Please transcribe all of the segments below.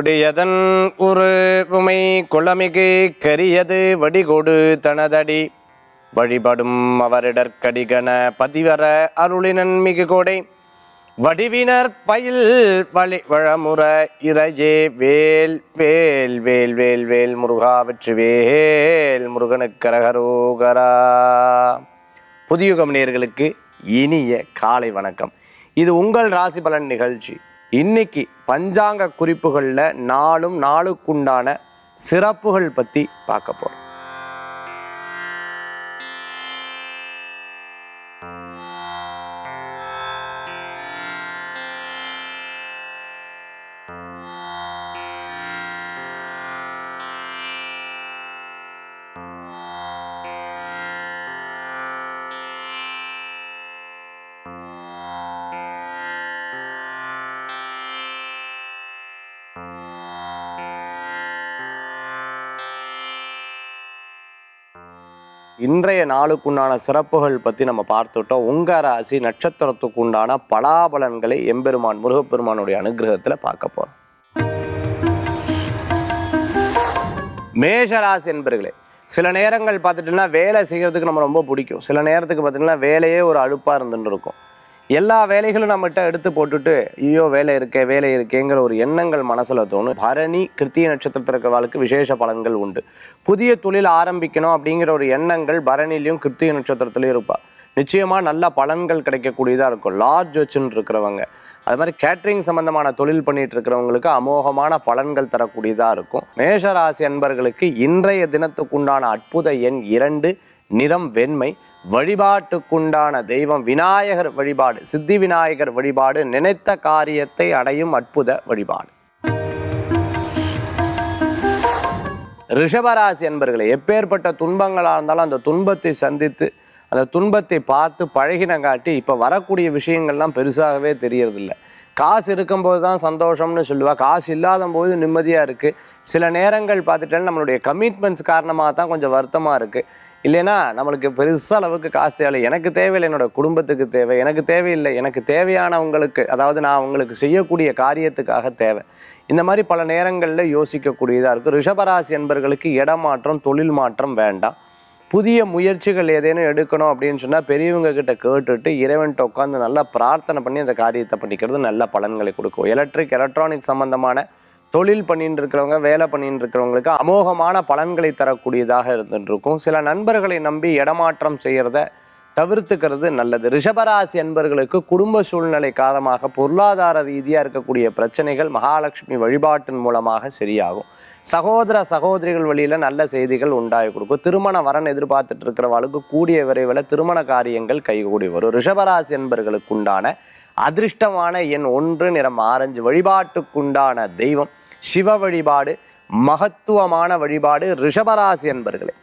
கொடியதன் ஒரு உமை குளமிகு கரியது வடிகொடு தனதடி வழிபடும் அவரிடற்கடிகன பதிவர அருளினன் மிகு கோடை வடிவினர் பயில் வழி வழமுற இறையே வேல் வேல் வேல் வேல் வேல் முருகா வெற்றி வேல் முருகனுக்கரகரோகரா புதியுகம் நேயர்களுக்கு இனிய காலை வணக்கம் இது உங்கள் ராசி பலன் நிகழ்ச்சி இன்னைக்கு பஞ்சாங்க குறிப்புகளில் நாளும் நாளுக்குண்டான சிறப்புகள் பற்றி பார்க்க போகிறோம் இன்றைய நாளுக்குண்டான சிறப்புகள் பற்றி நம்ம பார்த்துட்டோம் உங்க ராசி நட்சத்திரத்துக்கு உண்டான பலாபலன்களை எம்பெருமான் முருகப்பெருமானுடைய அனுகிரகத்தில் பார்க்க போகிறோம் மேஷராசி என்பர்களே சில நேரங்கள் பார்த்துட்டோம்னா வேலை செய்கிறதுக்கு நம்ம ரொம்ப பிடிக்கும் சில நேரத்துக்கு பார்த்தீங்கன்னா வேலையே ஒரு அழுப்பாக இருந்துட்டு இருக்கும் எல்லா வேலைகளும் நம்மகிட்ட எடுத்து போட்டுட்டு ஐயோ வேலை இருக்கே வேலை இருக்கேங்கிற ஒரு எண்ணங்கள் மனசில் தோணும் பரணி கிருத்திய நட்சத்திரத்தில் இருக்கிறவர்களுக்கு விசேஷ பலன்கள் உண்டு புதிய தொழில் ஆரம்பிக்கணும் அப்படிங்கிற ஒரு எண்ணங்கள் பரணிலையும் கிருத்திய நட்சத்திரத்துலையும் இருப்பா நிச்சயமாக நல்ல பலன்கள் கிடைக்கக்கூடியதாக இருக்கும் லார்ஜ் வச்சுன்னு இருக்கிறவங்க அது மாதிரி கேட்ரிங் சம்பந்தமான தொழில் பண்ணிட்டு இருக்கிறவங்களுக்கு அமோகமான பலன்கள் தரக்கூடியதாக இருக்கும் மேஷராசி அன்பர்களுக்கு இன்றைய தினத்துக்குண்டான அற்புத எண் இரண்டு நிறம் வெண்மை வழிபாட்டுக்குண்டான தெய்வம் விநாயகர் வழிபாடு சித்தி விநாயகர் வழிபாடு நினைத்த காரியத்தை அடையும் அற்புத வழிபாடு ரிஷபராசி என்பர்களே எப்பேற்பட்ட துன்பங்களாக இருந்தாலும் அந்த துன்பத்தை சந்தித்து அந்த துன்பத்தை பார்த்து பழகினங்காட்டி இப்போ வரக்கூடிய விஷயங்கள்லாம் பெருசாகவே தெரியறதில்ல காசு இருக்கும்போது தான் சந்தோஷம்னு சொல்லுவா காசு இல்லாத போது நிம்மதியாக இருக்குது சில நேரங்கள் பார்த்துட்டா நம்மளுடைய கமிட்மெண்ட்ஸ் காரணமாக தான் கொஞ்சம் வருத்தமாக இருக்குது இல்லைன்னா நம்மளுக்கு பெருசாக அளவுக்கு காசு தேவை எனக்கு தேவையில்லை என்னோட குடும்பத்துக்கு தேவை எனக்கு தேவையில்லை எனக்கு தேவையானவங்களுக்கு அதாவது நான் உங்களுக்கு செய்யக்கூடிய காரியத்துக்காக தேவை இந்த மாதிரி பல நேரங்களில் யோசிக்கக்கூடியதாக இருக்குது ரிஷபராசி என்பர்களுக்கு இடமாற்றம் தொழில் மாற்றம் வேண்டாம் புதிய முயற்சிகள் ஏதேனும் எடுக்கணும் அப்படின்னு சொன்னால் பெரியவங்க கிட்ட கேட்டுட்டு இறைவன்கிட்ட உட்காந்து நல்லா பிரார்த்தனை பண்ணி அந்த காரியத்தை பண்ணிக்கிறது நல்ல பலன்களை கொடுக்கும் எலக்ட்ரிக் எலக்ட்ரானிக் சம்பந்தமான தொழில் பண்ணிட்டு இருக்கிறவங்க வேலை பண்ணிட்டு இருக்கிறவங்களுக்கு அமோகமான பலன்களை தரக்கூடியதாக இருந்துட்டு இருக்கும் சில நண்பர்களை நம்பி இடமாற்றம் செய்யறத தவிர்த்துக்கிறது நல்லது ரிஷபராசி அன்பர்களுக்கு குடும்ப சூழ்நிலை காரணமாக பொருளாதார ரீதியாக இருக்கக்கூடிய பிரச்சனைகள் மகாலட்சுமி வழிபாட்டின் மூலமாக சரியாகும் சகோதர சகோதரிகள் வழியில் நல்ல செய்திகள் உண்டாகி கொடுக்கும் திருமண வரன் எதிர்பார்த்துட்டு இருக்கிறவளுக்கு கூடிய விரைவில் திருமண காரியங்கள் கைகூடி வரும் ரிஷபராசி என்பர்களுக்கு உண்டான அதிர்ஷ்டமான எண் ஒன்று நிறம் ஆரஞ்சு வழிபாட்டுக்குண்டான தெய்வம் சிவ வழிபாடு மகத்துவமான வழிபாடு ரிஷபராசி என்பர்களே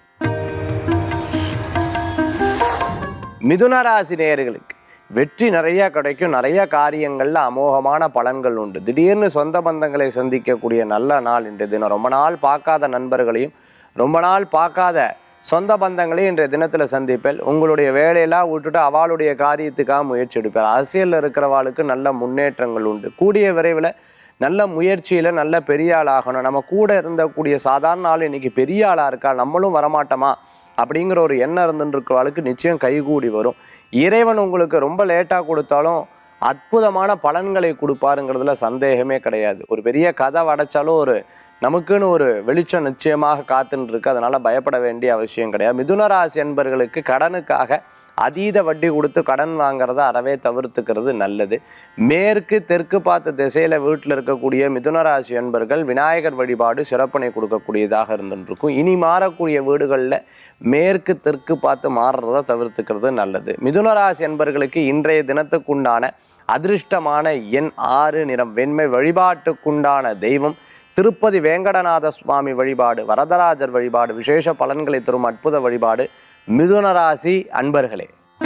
மிதுன ராசி நேயர்களுக்கு வெற்றி நிறைய கிடைக்கும் நிறைய காரியங்கள்ல அமோகமான பலன்கள் உண்டு திடீர்னு சொந்த பந்தங்களை சந்திக்கக்கூடிய நல்ல நாள் இன்றைய தினம் ரொம்ப நாள் பார்க்காத நண்பர்களையும் ரொம்ப நாள் பார்க்காத சொந்த பந்தங்களையும் இன்றைய தினத்தில் சந்திப்பேன் உங்களுடைய வேலையெல்லாம் விட்டுட்டு அவளுடைய காரியத்துக்காக முயற்சி எடுப்பேன் அரசியலில் இருக்கிறவாளுக்கு நல்ல முன்னேற்றங்கள் உண்டு கூடிய விரைவில் நல்ல முயற்சியில் நல்ல பெரிய ஆள் ஆகணும் நம்ம கூட இருந்தக்கூடிய சாதாரண ஆள் இன்னைக்கு பெரிய ஆளாக இருக்கா நம்மளும் வரமாட்டோமா அப்படிங்கிற ஒரு எண்ணம் இருந்துட்டு இருக்கிறவளுக்கு நிச்சயம் கைகூடி வரும் இறைவன் உங்களுக்கு ரொம்ப லேட்டாக கொடுத்தாலும் அற்புதமான பலன்களை கொடுப்பாருங்கிறதுல சந்தேகமே கிடையாது ஒரு பெரிய கதை அடைச்சாலும் ஒரு நமக்குன்னு ஒரு வெளிச்சம் நிச்சயமாக காத்துன்னு இருக்கு அதனால பயப்பட வேண்டிய அவசியம் கிடையாது மிதுன ராசி என்பர்களுக்கு கடனுக்காக அதீத வட்டி கொடுத்து கடன் வாங்குறத அறவே தவிர்த்துக்கிறது நல்லது மேற்கு தெற்கு பார்த்த திசையில வீட்டில் இருக்கக்கூடிய மிதுன ராசி என்பர்கள் விநாயகர் வழிபாடு சிறப்பனை கொடுக்கக்கூடியதாக இருந்துட்டு இருக்கும் இனி மாறக்கூடிய வீடுகளில் மேற்கு தெற்கு பார்த்து மாறுறத தவிர்த்துக்கிறது நல்லது மிதுன ராசி என்பர்களுக்கு இன்றைய தினத்துக்குண்டான அதிர்ஷ்டமான எண் ஆறு நிறம் வெண்மை வழிபாட்டுக்குண்டான தெய்வம் திருப்பதி வேங்கடநாத சுவாமி வழிபாடு வரதராஜர் வழிபாடு விசேஷ பலன்களை தரும் அற்புத வழிபாடு மிதுன ராசி அன்பர்களே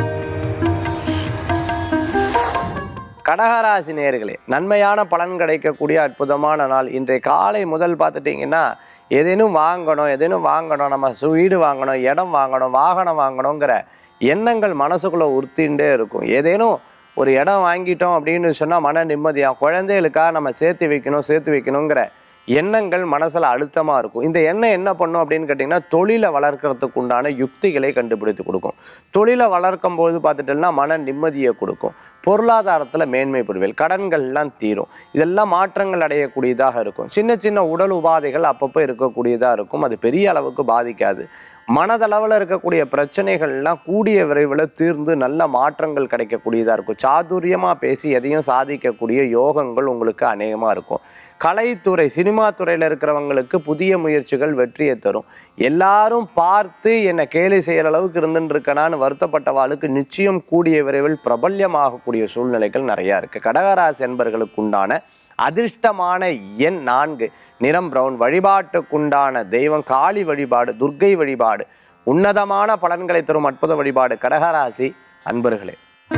கடகராசி நேர்களே நன்மையான பலன் கிடைக்கக்கூடிய அற்புதமான நாள் இன்றைய காலை முதல் பார்த்துட்டிங்கன்னா ஏதேனும் வாங்கணும் ஏதேனும் வாங்கணும் நம்ம சு- வீடு வாங்கணும் இடம் வாங்கணும் வாகனம் வாங்கணுங்கிற எண்ணங்கள் மனசுக்குள்ளே உறுத்திண்டே இருக்கும் ஏதேனும் ஒரு இடம் வாங்கிட்டோம் அப்படின்னு சொன்னால் மன நிம்மதியாக குழந்தைகளுக்காக நம்ம சேர்த்து வைக்கணும் சேர்த்து வைக்கணுங்கிற எண்ணங்கள் மனசில் அழுத்தமாக இருக்கும் இந்த எண்ணம் என்ன பண்ணும் அப்படின்னு கேட்டிங்கன்னா தொழிலை வளர்க்கறதுக்கு உண்டான யுக்திகளை கண்டுபிடித்து கொடுக்கும் தொழிலை வளர்க்கும் போது பார்த்துட்டோம்னா மன நிம்மதியை கொடுக்கும் பொருளாதாரத்தில் மேன்மை பெறுவேல் கடன்கள்லாம் தீரும் இதெல்லாம் மாற்றங்கள் அடையக்கூடியதாக இருக்கும் சின்ன சின்ன உடல் உபாதைகள் அப்பப்போ இருக்கக்கூடியதாக இருக்கும் அது பெரிய அளவுக்கு பாதிக்காது மனதளவில் இருக்கக்கூடிய பிரச்சனைகள்லாம் கூடிய விரைவில் தீர்ந்து நல்ல மாற்றங்கள் கிடைக்கக்கூடியதாக இருக்கும் சாதுரியமாக பேசி எதையும் சாதிக்கக்கூடிய யோகங்கள் உங்களுக்கு அநேகமாக இருக்கும் கலைத்துறை சினிமா துறையில் இருக்கிறவங்களுக்கு புதிய முயற்சிகள் வெற்றியை தரும் எல்லாரும் பார்த்து என்னை கேலி செய்கிற அளவுக்கு இருந்துட்டு இருக்கனான்னு வருத்தப்பட்டவாளுக்கு நிச்சயம் கூடிய விரைவில் பிரபல்யமாகக்கூடிய சூழ்நிலைகள் நிறையா இருக்குது கடகராசி என்பர்களுக்கு உண்டான அதிர்ஷ்டமான எண் நான்கு நிறம் பிரவுன் வழிபாட்டுக்குண்டான தெய்வம் காளி வழிபாடு துர்க்கை வழிபாடு உன்னதமான பலன்களை தரும் அற்புத வழிபாடு கடகராசி அன்பர்களே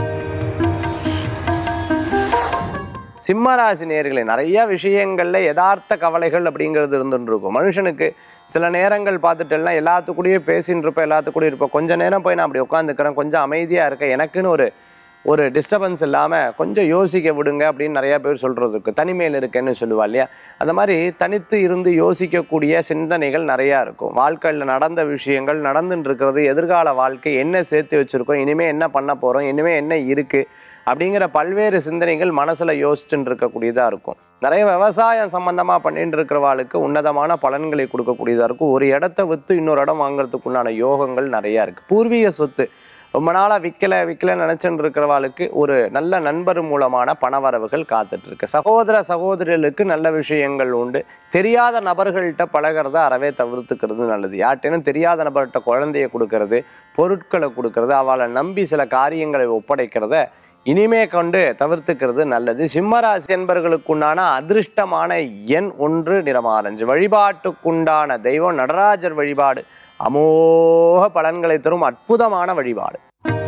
சிம்மராசி நேர்களே நிறைய விஷயங்கள்ல யதார்த்த கவலைகள் அப்படிங்கிறது இருந்துட்டு இருக்கும் மனுஷனுக்கு சில நேரங்கள் பார்த்துட்டேன்னா எல்லாத்துக்கூடயே பேசின்னு இருப்பேன் எல்லாத்துக்கூடயும் இருப்பேன் கொஞ்ச நேரம் போய் நான் அப்படி உட்காந்துக்கிறேன் கொஞ்சம் அமைதியாக இருக்கேன் எனக்குன்னு ஒரு ஒரு டிஸ்டர்பன்ஸ் இல்லாமல் கொஞ்சம் யோசிக்க விடுங்க அப்படின்னு நிறைய பேர் சொல்கிறது இருக்குது தனிமையில் இருக்கேன்னு சொல்லுவா இல்லையா அந்த மாதிரி தனித்து இருந்து யோசிக்கக்கூடிய சிந்தனைகள் நிறையா இருக்கும் வாழ்க்கையில் நடந்த விஷயங்கள் நடந்துட்டு இருக்கிறது எதிர்கால வாழ்க்கை என்ன சேர்த்து வச்சுருக்கோம் இனிமேல் என்ன பண்ண போகிறோம் இனிமேல் என்ன இருக்குது அப்படிங்கிற பல்வேறு சிந்தனைகள் மனசில் யோசிச்சுட்டு இருக்கக்கூடியதாக இருக்கும் நிறைய விவசாயம் சம்மந்தமாக பண்ணிட்டு இருக்கிறவாளுக்கு உன்னதமான பலன்களை கொடுக்கக்கூடியதாக இருக்கும் ஒரு இடத்த விற்று இன்னொரு இடம் வாங்குறதுக்கு உண்டான யோகங்கள் நிறையா இருக்குது பூர்வீக சொத்து ரொம்ப நாளாக விற்கல விற்கல நினச்சிட்டு இருக்கிறவாளுக்கு ஒரு நல்ல நண்பர் மூலமான பணவரவுகள் காத்துட்டு இருக்கு சகோதர சகோதரிகளுக்கு நல்ல விஷயங்கள் உண்டு தெரியாத நபர்கள்ட்ட பழகிறத அறவே தவிர்த்துக்கிறது நல்லது யார்ட்டேனும் தெரியாத நபர்கிட்ட குழந்தைய கொடுக்கறது பொருட்களை கொடுக்கறது அவளை நம்பி சில காரியங்களை ஒப்படைக்கிறத இனிமே கொண்டு தவிர்த்துக்கிறது நல்லது சிம்மராசி என்பர்களுக்குண்டான அதிர்ஷ்டமான எண் ஒன்று நிறமாரஞ்சு வழிபாட்டுக்குண்டான தெய்வம் நடராஜர் வழிபாடு அமோக பலன்களை தரும் அற்புதமான வழிபாடு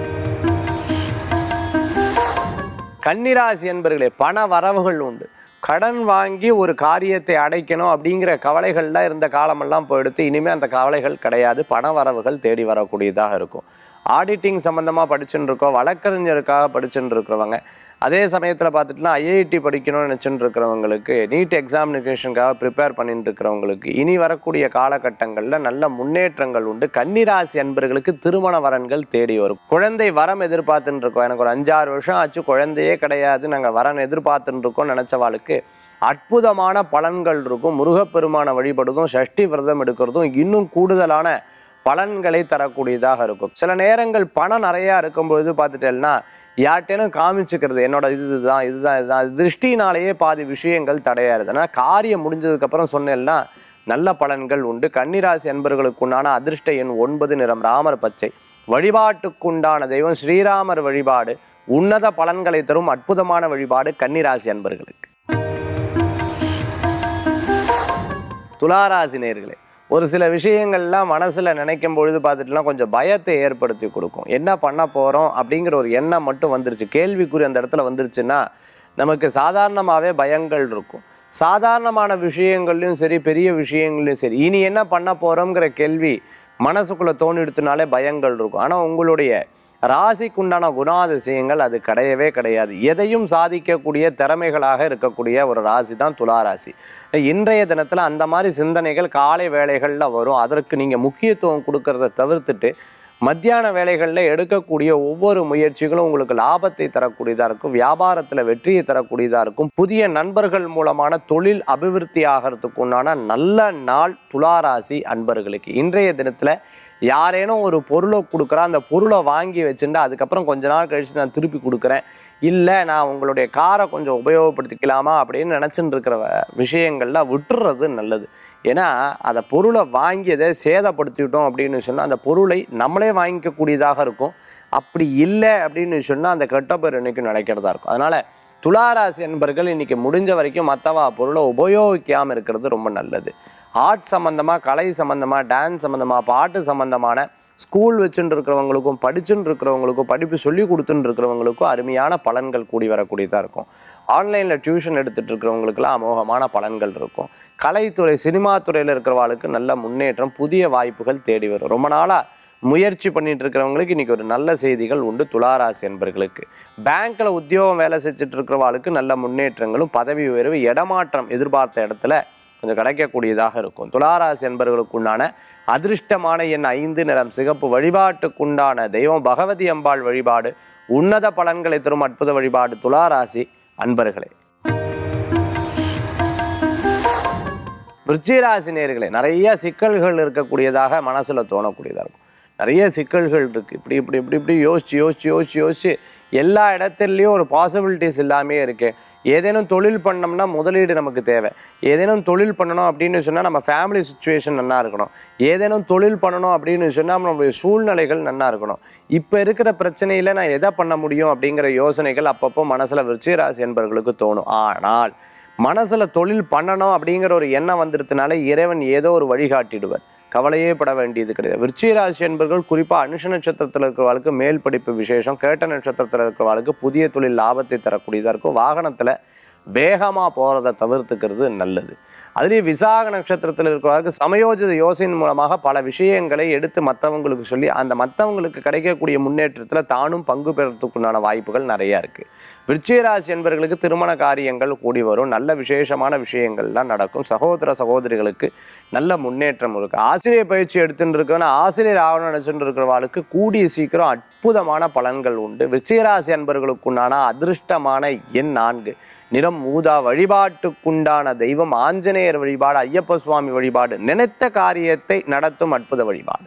கன்னிராசி என்பர்களே பண வரவுகள் உண்டு கடன் வாங்கி ஒரு காரியத்தை அடைக்கணும் அப்படிங்கிற கவலைகள்லாம் இருந்த காலமெல்லாம் போயிடுத்து இனிமேல் அந்த கவலைகள் கிடையாது பண வரவுகள் தேடி வரக்கூடியதாக இருக்கும் ஆடிட்டிங் சம்மந்தமாக படிச்சுட்டு இருக்கோம் வழக்கறிஞருக்காக படிச்சுட்டு இருக்கிறவங்க அதே சமயத்தில் பார்த்துட்டுனா ஐஐடி படிக்கணும்னு நினச்சிட்டு இருக்கிறவங்களுக்கு நீட் எக்ஸாமினேஷனுக்காக ப்ரிப்பேர் பண்ணிட்டு இருக்கிறவங்களுக்கு இனி வரக்கூடிய காலகட்டங்களில் நல்ல முன்னேற்றங்கள் உண்டு கன்னிராசி அன்பர்களுக்கு திருமண வரன்கள் தேடி வரும் குழந்தை வரம் எதிர்பார்த்துட்டு இருக்கோம் எனக்கு ஒரு அஞ்சாறு வருஷம் ஆச்சு குழந்தையே கிடையாது நாங்கள் வரன் எதிர்பார்த்துட்டு இருக்கோம் நினச்சவாளுக்கு அற்புதமான பலன்கள் இருக்கும் முருகப்பெருமான வழிபடுறதும் சஷ்டி விரதம் எடுக்கிறதும் இன்னும் கூடுதலான பலன்களை தரக்கூடியதாக இருக்கும் சில நேரங்கள் பணம் நிறையா இருக்கும்பொழுது பார்த்துட்டேன்னா யார்ட்டேனும் காமிச்சுக்கிறது என்னோட இதுதான் இதுதான் இதுதான் திருஷ்டினாலேயே பாதி விஷயங்கள் தடையாயிருது ஆனால் காரியம் முடிஞ்சதுக்கப்புறம் சொன்னேன்னா நல்ல பலன்கள் உண்டு கன்னிராசி அன்பர்களுக்கு உண்டான அதிர்ஷ்ட எண் ஒன்பது நிறம் ராமர் பச்சை வழிபாட்டுக்குண்டான தெய்வம் ஸ்ரீராமர் வழிபாடு உன்னத பலன்களை தரும் அற்புதமான வழிபாடு கன்னிராசி அன்பர்களுக்கு துளாராசி நேர்களே ஒரு சில விஷயங்கள்லாம் மனசில் நினைக்கும் பொழுது பார்த்துட்டுலாம் கொஞ்சம் பயத்தை ஏற்படுத்தி கொடுக்கும் என்ன பண்ண போகிறோம் அப்படிங்கிற ஒரு எண்ணம் மட்டும் வந்துருச்சு கேள்விக்குறி அந்த இடத்துல வந்துருச்சுன்னா நமக்கு சாதாரணமாகவே பயங்கள் இருக்கும் சாதாரணமான விஷயங்கள்லையும் சரி பெரிய விஷயங்கள்லையும் சரி இனி என்ன பண்ண போகிறோங்கிற கேள்வி மனசுக்குள்ளே தோணிடுத்துனாலே பயங்கள் இருக்கும் ஆனால் உங்களுடைய ராசிக்குண்டான குணாதிசயங்கள் அது கிடையவே கிடையாது எதையும் சாதிக்கக்கூடிய திறமைகளாக இருக்கக்கூடிய ஒரு ராசி தான் துலா ராசி இன்றைய தினத்தில் அந்த மாதிரி சிந்தனைகள் காலை வேளைகளில் வரும் அதற்கு நீங்கள் முக்கியத்துவம் கொடுக்கறத தவிர்த்துட்டு மத்தியான வேலைகளில் எடுக்கக்கூடிய ஒவ்வொரு முயற்சிகளும் உங்களுக்கு லாபத்தை தரக்கூடியதாக இருக்கும் வியாபாரத்தில் வெற்றியை தரக்கூடியதாக இருக்கும் புதிய நண்பர்கள் மூலமான தொழில் அபிவிருத்தி ஆகிறதுக்கு உண்டான நல்ல நாள் துளாராசி அன்பர்களுக்கு இன்றைய தினத்தில் யாரேனும் ஒரு பொருளை கொடுக்குறா அந்த பொருளை வாங்கி வச்சுட்டு அதுக்கப்புறம் கொஞ்ச நாள் கழிச்சு நான் திருப்பி கொடுக்குறேன் இல்லை நான் உங்களுடைய காரை கொஞ்சம் உபயோகப்படுத்திக்கலாமா அப்படின்னு நினச்சிட்டு இருக்கிற விஷயங்கள்லாம் விட்டுறது நல்லது ஏன்னா அந்த பொருளை வாங்கியதை சேதப்படுத்திவிட்டோம் அப்படின்னு சொன்னால் அந்த பொருளை நம்மளே வாங்கிக்கக்கூடியதாக இருக்கும் அப்படி இல்லை அப்படின்னு சொன்னால் அந்த கெட்ட பேர் இன்னைக்கு நடக்கிறதா இருக்கும் அதனால் துளாராசி என்பர்கள் இன்னைக்கு முடிஞ்ச வரைக்கும் மற்றவா பொருளை உபயோகிக்காமல் இருக்கிறது ரொம்ப நல்லது ஆர்ட் சம்மந்தமாக கலை சம்மந்தமாக டான்ஸ் சம்மந்தமாக பாட்டு சம்மந்தமான ஸ்கூல் வச்சுட்டு இருக்கிறவங்களுக்கும் படிச்சுட்டு இருக்கிறவங்களுக்கும் படிப்பு சொல்லி கொடுத்துட்டு இருக்கிறவங்களுக்கும் அருமையான பலன்கள் கூடி வரக்கூடியதாக இருக்கும் ஆன்லைனில் டியூஷன் எடுத்துகிட்டு இருக்கிறவங்களுக்குலாம் அமோகமான பலன்கள் இருக்கும் கலைத்துறை சினிமா துறையில் இருக்கிறவாளுக்கு நல்ல முன்னேற்றம் புதிய வாய்ப்புகள் தேடி வரும் ரொம்ப நாளாக முயற்சி பண்ணிட்டு இருக்கிறவங்களுக்கு இன்னைக்கு ஒரு நல்ல செய்திகள் உண்டு துளாராசி என்பர்களுக்கு பேங்க்கில் உத்தியோகம் வேலை செஞ்சுட்டு இருக்கிறவாளுக்கு நல்ல முன்னேற்றங்களும் பதவி உயர்வு இடமாற்றம் எதிர்பார்த்த இடத்துல கொஞ்சம் கிடைக்கக்கூடியதாக இருக்கும் துளாராசி என்பவர்களுக்குண்டான அதிர்ஷ்டமான எண் ஐந்து நிறம் சிகப்பு வழிபாட்டுக்குண்டான தெய்வம் பகவதி அம்பாள் வழிபாடு உன்னத பலன்களை தரும் அற்புத வழிபாடு துளாராசி அன்பர்களே விருச்சிகராசி நேர்களே நிறைய சிக்கல்கள் இருக்கக்கூடியதாக மனசுல தோணக்கூடியதாக இருக்கும் நிறைய சிக்கல்கள் இருக்கு இப்படி இப்படி இப்படி இப்படி யோசிச்சு யோசிச்சு யோசிச்சு யோசிச்சு எல்லா இடத்துலையும் ஒரு பாசிபிலிட்டிஸ் இல்லாமே இருக்கு ஏதேனும் தொழில் பண்ணோம்னா முதலீடு நமக்கு தேவை ஏதேனும் தொழில் பண்ணணும் அப்படின்னு சொன்னால் நம்ம ஃபேமிலி சுச்சுவேஷன் நல்லா இருக்கணும் ஏதேனும் தொழில் பண்ணணும் அப்படின்னு சொன்னால் நம்மளுடைய சூழ்நிலைகள் நல்லா இருக்கணும் இப்போ இருக்கிற பிரச்சனையில் நான் எதை பண்ண முடியும் அப்படிங்கிற யோசனைகள் அப்பப்போ மனசில் விருச்சிகராசி என்பவர்களுக்கு தோணும் ஆனால் மனசில் தொழில் பண்ணணும் அப்படிங்கிற ஒரு எண்ணம் வந்துடுறதுனால இறைவன் ஏதோ ஒரு வழிகாட்டிடுவார் கவலையே பட வேண்டியது கிடையாது விருச்சிக ராசி என்பவர்கள் குறிப்பாக அனுஷ நட்சத்திரத்தில் இருக்கிறவர்களுக்கு மேல் படிப்பு விசேஷம் கேட்ட நட்சத்திரத்தில் இருக்கிறவர்களுக்கு புதிய தொழில் லாபத்தை தரக்கூடியதாக இருக்கும் வாகனத்தில் வேகமாக போகிறத தவிர்த்துக்கிறது நல்லது அதுலேயும் விசாக நட்சத்திரத்தில் இருக்கிறவர்களுக்கு சமயோஜித யோசனையின் மூலமாக பல விஷயங்களை எடுத்து மற்றவங்களுக்கு சொல்லி அந்த மற்றவங்களுக்கு கிடைக்கக்கூடிய முன்னேற்றத்தில் தானும் பங்கு பெறத்துக்குண்டான வாய்ப்புகள் நிறையா இருக்குது விருச்சிகராசி என்பவர்களுக்கு திருமண காரியங்கள் கூடி வரும் நல்ல விசேஷமான விஷயங்கள்லாம் நடக்கும் சகோதர சகோதரிகளுக்கு நல்ல முன்னேற்றம் இருக்கு ஆசிரியர் பயிற்சி எடுத்துட்டு இருக்கவன ஆசிரியர் ஆகணும்னு நினச்சிட்டு இருக்கிறவாளுக்கு கூடிய சீக்கிரம் அற்புதமான பலன்கள் உண்டு விருச்சிகராசி அன்பர்களுக்குண்டான அதிர்ஷ்டமான எண் நான்கு நிறம் ஊதா வழிபாட்டுக்குண்டான தெய்வம் ஆஞ்சநேயர் வழிபாடு ஐயப்ப சுவாமி வழிபாடு நினைத்த காரியத்தை நடத்தும் அற்புத வழிபாடு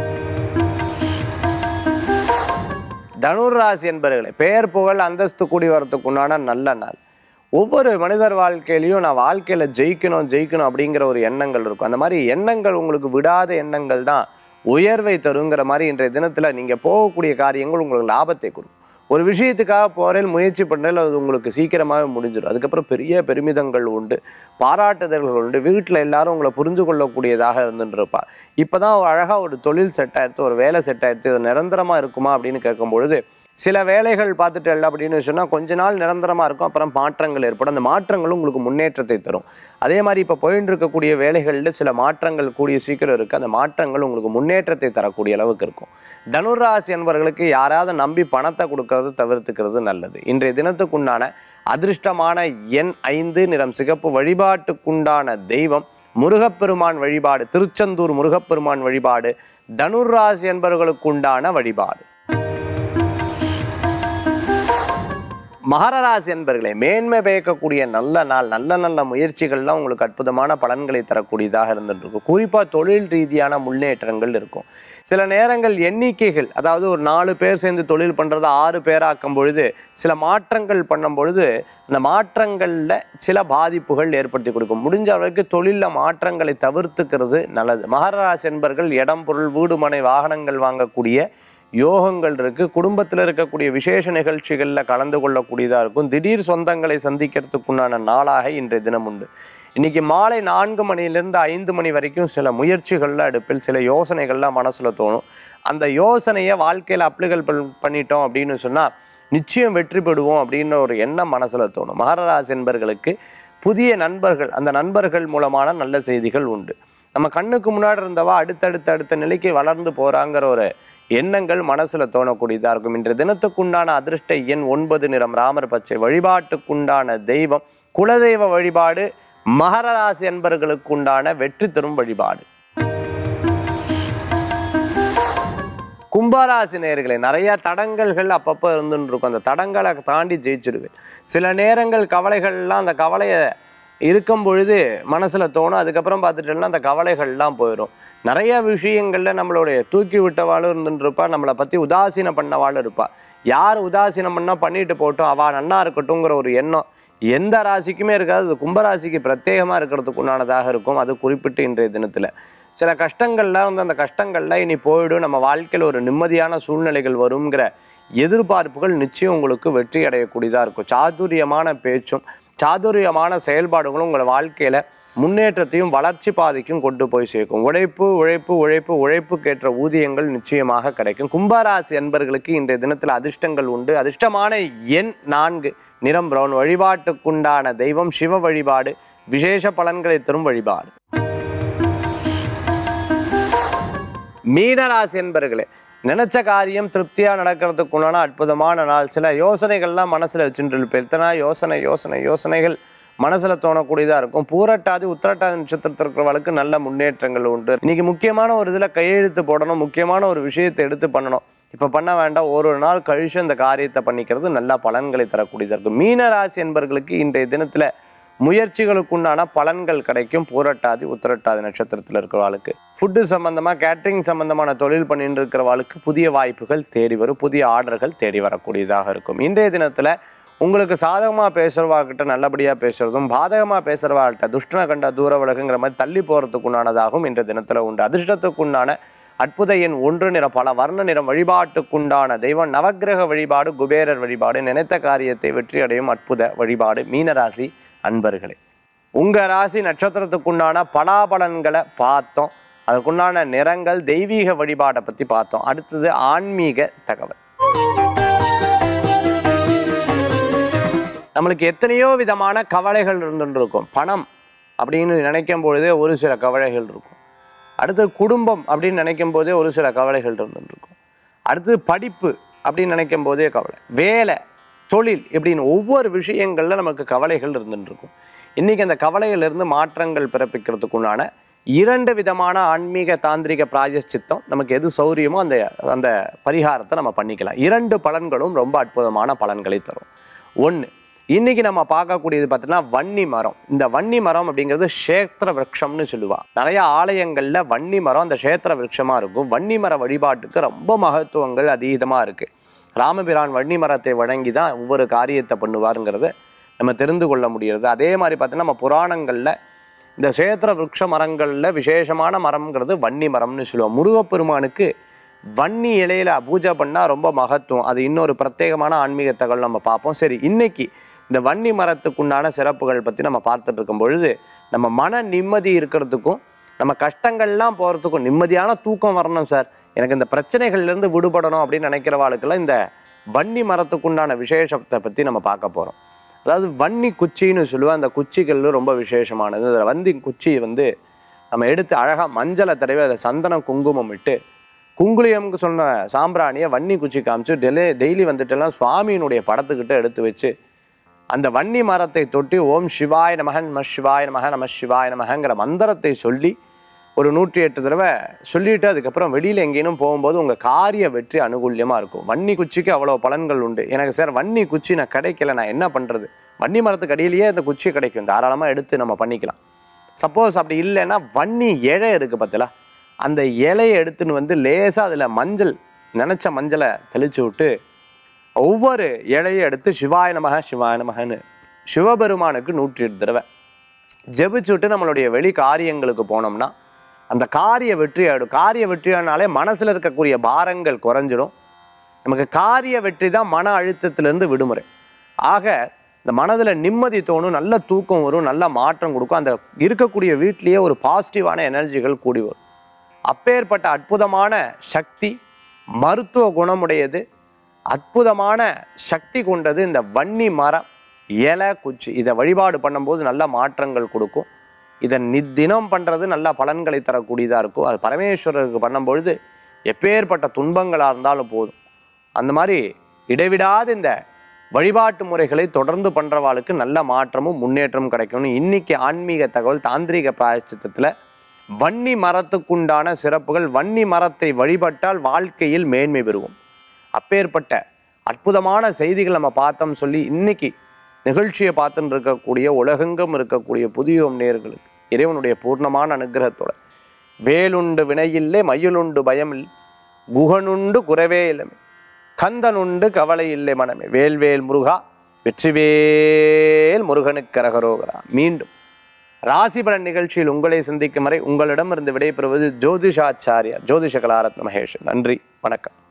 தனுர் ராசி என்பவர்களே பெயர் புகழ் அந்தஸ்து கூடி வரத்துக்கு உண்டான நல்ல நாள் ஒவ்வொரு மனிதர் வாழ்க்கையிலையும் நான் வாழ்க்கையில் ஜெயிக்கணும் ஜெயிக்கணும் அப்படிங்கிற ஒரு எண்ணங்கள் இருக்கும் அந்த மாதிரி எண்ணங்கள் உங்களுக்கு விடாத எண்ணங்கள் தான் உயர்வை தருங்கிற மாதிரி இன்றைய தினத்தில் நீங்கள் போகக்கூடிய காரியங்கள் உங்களுக்கு லாபத்தை கொடுக்கும் ஒரு விஷயத்துக்காக போகிறேன் முயற்சி பண்ணுறேன் அது உங்களுக்கு சீக்கிரமாகவே முடிஞ்சிடும் அதுக்கப்புறம் பெரிய பெருமிதங்கள் உண்டு பாராட்டுதல்கள் உண்டு வீட்டில் எல்லாரும் உங்களை புரிஞ்சு கொள்ளக்கூடியதாக இருந்துட்டு இருப்பா இப்போ தான் அழகாக ஒரு தொழில் செட் ஆயிடுத்து ஒரு வேலை செட் ஆயிடுத்து இது நிரந்தரமாக இருக்குமா அப்படின்னு கேட்கும்பொழுது சில வேலைகள் பார்த்துட்டு இல்லை அப்படின்னு சொன்னால் கொஞ்ச நாள் நிரந்தரமாக இருக்கும் அப்புறம் மாற்றங்கள் ஏற்படும் அந்த மாற்றங்களும் உங்களுக்கு முன்னேற்றத்தை தரும் அதே மாதிரி இப்போ போயின்னு இருக்கக்கூடிய வேலைகளில் சில மாற்றங்கள் கூடிய சீக்கிரம் இருக்குது அந்த மாற்றங்கள் உங்களுக்கு முன்னேற்றத்தை தரக்கூடிய அளவுக்கு இருக்கும் தனுராசி என்பவர்களுக்கு யாராவது நம்பி பணத்தை கொடுக்கறது தவிர்த்துக்கிறது நல்லது இன்றைய தினத்துக்குண்டான அதிர்ஷ்டமான எண் ஐந்து நிறம் சிகப்பு வழிபாட்டுக்குண்டான தெய்வம் முருகப்பெருமான் வழிபாடு திருச்செந்தூர் முருகப்பெருமான் வழிபாடு தனுராசி என்பவர்களுக்குண்டான வழிபாடு மகரராசி என்பர்களே மேன்மை பயக்கக்கூடிய நல்ல நாள் நல்ல நல்ல முயற்சிகள்லாம் உங்களுக்கு அற்புதமான பலன்களை தரக்கூடியதாக இருந்துட்டு இருக்கும் குறிப்பாக தொழில் ரீதியான முன்னேற்றங்கள் இருக்கும் சில நேரங்கள் எண்ணிக்கைகள் அதாவது ஒரு நாலு பேர் சேர்ந்து தொழில் பண்ணுறத ஆறு பேராக்கும் பொழுது சில மாற்றங்கள் பண்ணும் பொழுது அந்த மாற்றங்களில் சில பாதிப்புகள் ஏற்படுத்தி கொடுக்கும் முடிஞ்ச அளவுக்கு தொழிலில் மாற்றங்களை தவிர்த்துக்கிறது நல்லது மகராசி என்பர்கள் இடம் பொருள் வீடு மனை வாகனங்கள் வாங்கக்கூடிய யோகங்கள் இருக்கு குடும்பத்தில் இருக்கக்கூடிய விசேஷ நிகழ்ச்சிகளில் கலந்து கொள்ளக்கூடியதாக இருக்கும் திடீர் சொந்தங்களை சந்திக்கிறதுக்குண்டான நாளாக இன்றைய தினம் உண்டு இன்னைக்கு மாலை நான்கு மணியிலிருந்து ஐந்து மணி வரைக்கும் சில முயற்சிகள்ல அடுப்பில் சில யோசனைகள்லாம் மனசுல தோணும் அந்த யோசனையை வாழ்க்கையில் அப்ளிகல் பண்ணிட்டோம் அப்படின்னு சொன்னா நிச்சயம் வெற்றி பெறுவோம் அப்படின்னு ஒரு எண்ணம் மனசுல தோணும் மகராசி என்பர்களுக்கு புதிய நண்பர்கள் அந்த நண்பர்கள் மூலமான நல்ல செய்திகள் உண்டு நம்ம கண்ணுக்கு முன்னாடி இருந்தவா அடுத்தடுத்த அடுத்த நிலைக்கு வளர்ந்து போறாங்கிற ஒரு எண்ணங்கள் மனசுல தோணக்கூடியதா இருக்கும் இன்று தினத்துக்குண்டான அதிர்ஷ்ட எண் ஒன்பது நிறம் ராமர் பச்சை வழிபாட்டுக்குண்டான தெய்வம் குலதெய்வ வழிபாடு மகர ராசி என்பர்களுக்கு உண்டான வெற்றி தரும் வழிபாடு கும்பராசி நேயர்களே நிறைய தடங்கல்கள் அப்பப்போ இருந்துன்னு இருக்கும் அந்த தடங்களை தாண்டி ஜெயிச்சிடுவேன் சில நேரங்கள் கவலைகள்லாம் அந்த கவலையை இருக்கும் பொழுது மனசுல தோணும் அதுக்கப்புறம் பார்த்துட்டோம்னா அந்த கவலைகள்லாம் போயிடும் நிறைய விஷயங்கள்ல நம்மளுடைய தூக்கி விட்டவாளும் இருந்துட்டு இருப்பா நம்மளை பத்தி உதாசீனம் பண்ணவாளும் இருப்பா யார் உதாசீனம் பண்ணா பண்ணிட்டு போட்டோம் அவ நன்னா இருக்கட்டும்ங்கிற ஒரு எண்ணம் எந்த ராசிக்குமே இருக்காது அது கும்பராசிக்கு பிரத்யேகமாக இருக்கிறதுக்கு உண்டானதாக இருக்கும் அது குறிப்பிட்டு இன்றைய தினத்தில் சில கஷ்டங்கள்லாம் வந்து அந்த கஷ்டங்கள்லாம் இனி போயிடும் நம்ம வாழ்க்கையில் ஒரு நிம்மதியான சூழ்நிலைகள் வருங்கிற எதிர்பார்ப்புகள் நிச்சயம் உங்களுக்கு வெற்றி அடையக்கூடியதாக இருக்கும் சாதுரியமான பேச்சும் சாதுரியமான செயல்பாடுகளும் உங்கள் வாழ்க்கையில் முன்னேற்றத்தையும் வளர்ச்சி பாதைக்கும் கொண்டு போய் சேர்க்கும் உழைப்பு உழைப்பு உழைப்பு உழைப்புக்கேற்ற ஊதியங்கள் நிச்சயமாக கிடைக்கும் கும்பராசி அன்பர்களுக்கு இன்றைய தினத்தில் அதிர்ஷ்டங்கள் உண்டு அதிர்ஷ்டமான எண் நான்கு நிறம் பிரவுன் வழிபாட்டுக்குண்டான தெய்வம் சிவ வழிபாடு விசேஷ பலன்களை தரும் வழிபாடு மீனராசி என்பர்களே நினைச்ச காரியம் திருப்தியாக நடக்கிறதுக்குண்டான அற்புதமான நாள் சில யோசனைகள்லாம் மனசில் வச்சுட்டு இருப்பேன் இத்தனை யோசனை யோசனை யோசனைகள் மனசுல தோணக்கூடியதா இருக்கும் பூரட்டாதி உத்திரட்டாதி நட்சத்திரத்தில் இருக்கிறவளுக்கு நல்ல முன்னேற்றங்கள் உண்டு இன்னைக்கு முக்கியமான ஒரு இதுல கையெழுத்து போடணும் முக்கியமான ஒரு விஷயத்தை எடுத்து பண்ணணும் இப்ப பண்ண வேண்டாம் ஒரு ஒரு நாள் கழிச்சு அந்த காரியத்தை பண்ணிக்கிறது நல்ல பலன்களை தரக்கூடியதா இருக்கும் மீன ராசி என்பவர்களுக்கு இன்றைய தினத்துல முயற்சிகளுக்குண்டான பலன்கள் கிடைக்கும் பூரட்டாதி உத்திரட்டாதி நட்சத்திரத்தில் இருக்கிறவாளுக்கு ஃபுட்டு சம்பந்தமா கேட்டரிங் சம்பந்தமான தொழில் பண்ணிட்டு இருக்கிறவாளுக்கு புதிய வாய்ப்புகள் தேடி வரும் புதிய ஆர்டர்கள் தேடி வரக்கூடியதாக இருக்கும் இன்றைய தினத்துல உங்களுக்கு சாதகமாக பேசுகிறவாக்கிட்ட நல்லபடியாக பேசுறதும் பாதகமாக பேசுகிறவாள்கிட்ட துஷ்டனை கண்ட தூர விலகுங்கிற மாதிரி தள்ளி போகிறதுக்கு உண்டானதாகவும் இன்றைய தினத்தில் உண்டு அதிர்ஷ்டத்துக்குண்டான அற்புத எண் ஒன்று நிறம் பல வர்ண நிறம் வழிபாட்டுக்குண்டான தெய்வம் நவக்கிரக வழிபாடு குபேரர் வழிபாடு நினைத்த காரியத்தை வெற்றி அடையும் அற்புத வழிபாடு மீனராசி அன்பர்களே உங்க ராசி நட்சத்திரத்துக்குண்டான பலாபலன்களை பார்த்தோம் அதுக்குண்டான நிறங்கள் தெய்வீக வழிபாடை பத்தி பார்த்தோம் அடுத்தது ஆன்மீக தகவல் நம்மளுக்கு எத்தனையோ விதமான கவலைகள் இருந்துட்டு இருக்கும் பணம் அப்படின்னு நினைக்கும் பொழுதே ஒரு சில கவலைகள் இருக்கும் அடுத்து குடும்பம் அப்படின்னு நினைக்கும் போதே ஒரு சில கவலைகள் இருந்துட்டு இருக்கும் அடுத்து படிப்பு அப்படின்னு நினைக்கும் போதே கவலை வேலை தொழில் இப்படின்னு ஒவ்வொரு விஷயங்கள்ல நமக்கு கவலைகள் இருந்துட்டு இருக்கும் இன்னைக்கு அந்த கவலையிலிருந்து மாற்றங்கள் பிறப்பிக்கிறதுக்குண்டான இரண்டு விதமான ஆன்மீக தாந்திரிக பிராயச்சித்தம் நமக்கு எது சௌரியமோ அந்த அந்த பரிகாரத்தை நம்ம பண்ணிக்கலாம் இரண்டு பலன்களும் ரொம்ப அற்புதமான பலன்களை தரும் ஒன்று இன்னைக்கு நம்ம பார்க்கக்கூடியது பார்த்தீங்கன்னா வன்னி மரம் இந்த வன்னி மரம் அப்படிங்கிறது க்ஷேத்திர விரக்ஷம்னு சொல்லுவா நிறைய ஆலயங்கள்ல வன்னி மரம் அந்த க்ஷேத்திர விரக்ஷமா இருக்கும் வன்னி மர வழிபாட்டுக்கு ரொம்ப மகத்துவங்கள் அதீதமா இருக்கு ராமபிரான் வன்னி மரத்தை வழங்கி தான் ஒவ்வொரு காரியத்தை பண்ணுவாருங்கிறத நம்ம தெரிந்து கொள்ள முடிகிறது அதே மாதிரி பார்த்தீங்கன்னா நம்ம புராணங்கள்ல இந்த க்ஷேத்திர விருட்ச மரங்கள்ல விசேஷமான மரம்ங்கிறது வன்னி மரம்னு சொல்லுவோம் முருகப்பெருமானுக்கு வன்னி இலையில பூஜை பண்ணா ரொம்ப மகத்துவம் அது இன்னொரு பிரத்யேகமான ஆன்மீக தகவல் நம்ம பார்ப்போம் சரி இன்னைக்கு இந்த வன்னி மரத்துக்குண்டான சிறப்புகள் பத்தி நம்ம பார்த்துட்டு இருக்கும் பொழுது நம்ம மன நிம்மதி இருக்கிறதுக்கும் நம்ம கஷ்டங்கள்லாம் போறதுக்கும் நிம்மதியான தூக்கம் வரணும் சார் எனக்கு இந்த பிரச்சனைகள்ல இருந்து விடுபடணும் அப்படின்னு நினைக்கிறவாளுக்கெல்லாம் இந்த வன்னி மரத்துக்குண்டான விசேஷத்தை பத்தி நம்ம பார்க்க போறோம் அதாவது வன்னி குச்சின்னு சொல்லுவேன் அந்த குச்சிகள் ரொம்ப விசேஷமானது அதில் வந்தி குச்சி வந்து நம்ம எடுத்து அழகாக மஞ்சளை தடவி அதில் சந்தனம் குங்குமம் இட்டு குங்குளியம்க்கு சொன்ன சாம்பிராணியை வன்னி குச்சி காமிச்சு டெய்லி டெய்லி வந்துட்டுலாம் சுவாமியினுடைய படத்துக்கிட்ட எடுத்து வச்சு அந்த வன்னி மரத்தை தொட்டி ஓம் சிவாய நமக நம சிவாய நமக நம சிவாய நமகங்கிற மந்திரத்தை சொல்லி ஒரு நூற்றி எட்டு தடவை சொல்லிட்டு அதுக்கப்புறம் வெளியில் எங்கேயும் போகும்போது உங்கள் காரிய வெற்றி அனுகூல்யமாக இருக்கும் வன்னி குச்சிக்கு அவ்வளோ பலன்கள் உண்டு எனக்கு சார் வன்னி குச்சி நான் கிடைக்கல நான் என்ன பண்ணுறது வன்னி மரத்துக்கு அடியிலேயே அந்த குச்சி கிடைக்கும் தாராளமாக எடுத்து நம்ம பண்ணிக்கலாம் சப்போஸ் அப்படி இல்லைன்னா வன்னி இழை இருக்குது பார்த்தீங்களா அந்த இலையை எடுத்துன்னு வந்து லேசாக அதில் மஞ்சள் நினச்ச மஞ்சளை தெளிச்சு விட்டு ஒவ்வொரு இலையை எடுத்து சிவாய நமக சிவாய நமகன்னு சிவபெருமானுக்கு நூற்றி எட்டு தடவை ஜெபிச்சு விட்டு நம்மளுடைய வெளி காரியங்களுக்கு போனோம்னா அந்த காரிய வெற்றி ஆயிடும் காரிய வெற்றியானாலே மனசில் இருக்கக்கூடிய பாரங்கள் குறைஞ்சிடும் நமக்கு காரிய வெற்றி தான் மன அழுத்தத்திலிருந்து விடுமுறை ஆக இந்த மனதில் நிம்மதி தோணும் நல்ல தூக்கம் வரும் நல்ல மாற்றம் கொடுக்கும் அந்த இருக்கக்கூடிய வீட்டிலேயே ஒரு பாசிட்டிவான எனர்ஜிகள் கூடி வரும் அப்பேற்பட்ட அற்புதமான சக்தி மருத்துவ குணமுடையது அற்புதமான சக்தி கொண்டது இந்த வன்னி மரம் இலை குச்சி இதை வழிபாடு பண்ணும்போது நல்ல மாற்றங்கள் கொடுக்கும் இதை நித்தினம் பண்ணுறது நல்ல பலன்களை தரக்கூடியதாக இருக்கும் அது பரமேஸ்வரருக்கு பண்ணும்பொழுது எப்பேற்பட்ட துன்பங்களாக இருந்தாலும் போதும் அந்த மாதிரி இடைவிடாத இந்த வழிபாட்டு முறைகளை தொடர்ந்து பண்ணுறவாளுக்கு நல்ல மாற்றமும் முன்னேற்றமும் கிடைக்கும்னு இன்னைக்கு ஆன்மீக தகவல் தாந்திரீக பிராயச்சித்தத்தில் வன்னி மரத்துக்குண்டான சிறப்புகள் வன்னி மரத்தை வழிபட்டால் வாழ்க்கையில் மேன்மை பெறுவோம் அப்பேற்பட்ட அற்புதமான செய்திகள் நம்ம பார்த்தோம் சொல்லி இன்னைக்கு நிகழ்ச்சியை பார்த்துட்டு இருக்கக்கூடிய உலகெங்கும் இருக்கக்கூடிய புதிய நேயர்களுக்கு இறைவனுடைய பூர்ணமான அனுகிரகத்தோட வேலுண்டு வினையில்லை மயிலுண்டு பயமில்லை குகனுண்டு குறவே இல்லமே கந்தனுண்டு கவலை இல்லை மனமே வேல்வேல் முருகா வெற்றிவேல் முருகனுக்கு கரகரோகரா மீண்டும் ராசிபலன் நிகழ்ச்சியில் உங்களை சந்திக்கும் வரை உங்களிடமிருந்து விடைபெறுவது ஜோதிஷாச்சாரியா ஜோதிஷ கலாரத்ன மகேஷ் நன்றி வணக்கம்